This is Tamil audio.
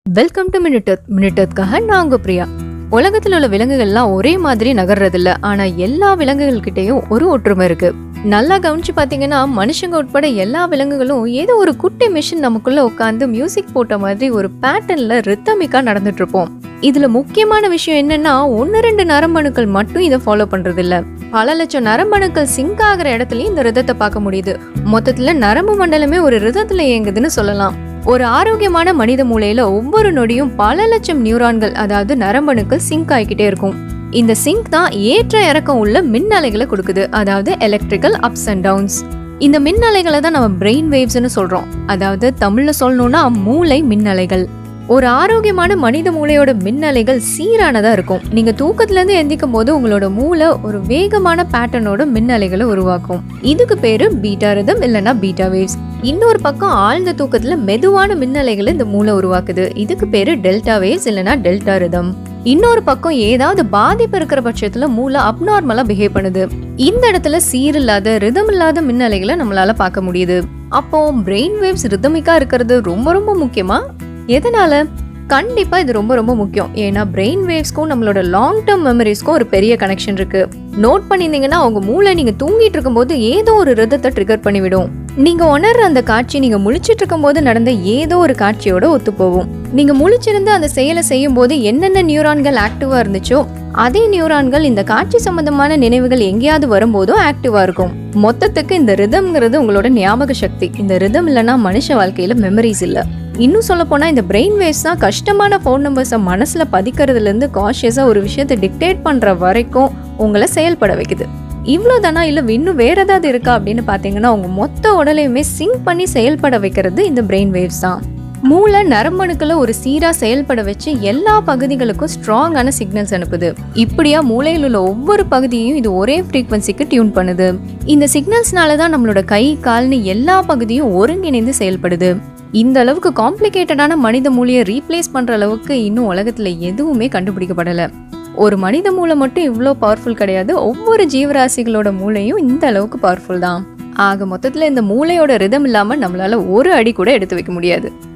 வெல்கம் டு மினிட்டத் மினிட்டத்காக நான் உங்க பிரியா உலகத்துல உள்ள விலங்குகள்லாம் ஒரே மாதிரி நகர்றதில்ல ஆனா எல்லா விலங்குகள்கிட்டயும் ஒரு ஒற்றுமை இருக்கு நல்லா கவனிச்சு பாத்தீங்கன்னா மனுஷங்க உட்பட எல்லா விலங்குகளும் ஏதோ ஒரு குட்டி மிஷின் நமக்குள்ள உட்காந்து மியூசிக் போட்ட மாதிரி ஒரு பேட்டர்ன்ல ரித்தமிக்கா நடந்துட்டு இருப்போம் இதுல முக்கியமான விஷயம் என்னன்னா ஒன்னு ரெண்டு நரம்பணுக்கள் மட்டும் இதை ஃபாலோ பண்றது இல்ல பல லட்சம் நரம்பணுக்கள் சிங்க் ஆகிற இடத்துலயும் இந்த ரிதத்தை பார்க்க முடியுது மொத்தத்துல நரம்பு மண்டலமே ஒரு ரிதத்துல இயங்குதுன்னு சொல்லலாம் ஒரு ஆரோக்கியமான மனித மூளையில ஒவ்வொரு நொடியும் பல லட்சம் நியூரான்கள் அதாவது நரம்பணுக்கள் சிங்க் ஆகிக்கிட்டே இருக்கும் இந்த சிங்க் தான் ஏற்ற இறக்கம் உள்ள மின் அலைகளை கொடுக்குது அதாவது எலக்ட்ரிக்கல் அப்ஸ் அண்ட் டவுன்ஸ் இந்த மின் அலைகளை தான் நம்ம பிரெயின் வேவ்ஸ்னு சொல்றோம் அதாவது தமிழ்ல சொல்லணும்னா மூளை மின் அலைகள் ஒரு ஆரோக்கியமான மனித மூளையோட மின்னலைகள் சீரானதா இருக்கும் நீங்க தூக்கத்துல இருந்து எந்திக்கும் போது உங்களோட மூளை ஒரு வேகமான பேட்டர்னோட மின்னலைகளை உருவாக்கும் இதுக்கு பேரு பீட்டா ரிதம் இல்லைன்னா பீட்டா வேவ்ஸ் இன்னொரு பக்கம் ஆழ்ந்த தூக்கத்துல மெதுவான மின்னலைகளை இந்த மூளை உருவாக்குது இதுக்கு பேரு டெல்டா வேவ்ஸ் இல்லைன்னா டெல்டா ரிதம் இன்னொரு பக்கம் ஏதாவது பாதிப்பு இருக்கிற பட்சத்துல மூளை அப்நார்மலா பிஹேவ் பண்ணுது இந்த இடத்துல சீரில்லாத ரிதம் இல்லாத மின்னலைகளை நம்மளால பார்க்க முடியுது அப்போ பிரெயின் வேவ்ஸ் ரிதமிக்கா இருக்கிறது ரொம்ப ரொம்ப முக்கியமா எதனால கண்டிப்பா இது ரொம்ப ரொம்ப முக்கியம் ஏன்னா பிரெயின் வேவ்ஸ்க்கும் நம்மளோட லாங் டேர்ம் மெமரிஸ்க்கும் ஒரு பெரிய கனெக்ஷன் இருக்கு நோட் பண்ணியிருந்தீங்கன்னா உங்க மூளை நீங்க தூங்கிட்டு இருக்கும்போது ஏதோ ஒரு ரிதத்தை ட்ரிகர் பண்ணிவிடும் நீங்க உணர்ற அந்த காட்சி நீங்க முழிச்சிட்டு இருக்கும்போது நடந்த ஏதோ ஒரு காட்சியோட ஒத்து போகும் நீங்க முழிச்சிருந்து அந்த செயலை செய்யும் போது என்னென்ன நியூரான்கள் ஆக்டிவா இருந்துச்சோ அதே நியூரான்கள் இந்த காட்சி சம்பந்தமான நினைவுகள் எங்கேயாவது வரும்போதும் ஆக்டிவா இருக்கும் மொத்தத்துக்கு இந்த ரிதம்ங்கிறது உங்களோட ஞாபக சக்தி இந்த ரிதம் இல்லைன்னா மனுஷ வாழ்க்கையில மெமரிஸ் இல்ல இன்னும் சொல்ல போனா இந்த பிரெயின் வேவ்ஸ் தான் கஷ்டமான ஃபோன் நம்பர்ஸை மனசுல பதிக்கிறதுல இருந்து காஷியஸா ஒரு விஷயத்தை டிக்டேட் பண்ற வரைக்கும் உங்களை செயல்பட வைக்குது இவ்வளோதானா இல்லை இன்னும் வேற ஏதாவது இருக்கா அப்படின்னு பார்த்தீங்கன்னா உங்க மொத்த உடலையுமே சிங்க் பண்ணி செயல்பட வைக்கிறது இந்த பிரெயின் வேவ்ஸ் தான் மூளை நரம்பணுக்களை ஒரு சீரா செயல்பட வச்சு எல்லா பகுதிகளுக்கும் ஸ்ட்ராங்கான சிக்னல்ஸ் அனுப்புது இப்படியா மூளையில் உள்ள ஒவ்வொரு பகுதியையும் இது ஒரே ஃப்ரீக்வன்சிக்கு டியூன் பண்ணுது இந்த சிக்னல்ஸ்னால தான் நம்மளோட கை கால்னு எல்லா பகுதியும் ஒருங்கிணைந்து செயல்படுது இந்த அளவுக்கு காம்ப்ளிகேட்டடான மனித மூளையை ரீப்ளேஸ் பண்ற அளவுக்கு இன்னும் உலகத்துல எதுவுமே கண்டுபிடிக்கப்படல ஒரு மனித மூளை மட்டும் இவ்வளோ பவர்ஃபுல் கிடையாது ஒவ்வொரு ஜீவராசிகளோட மூளையும் இந்த அளவுக்கு பவர்ஃபுல் தான் ஆக மொத்தத்தில் இந்த மூளையோட ரிதம் இல்லாமல் நம்மளால ஒரு அடி கூட எடுத்து வைக்க முடியாது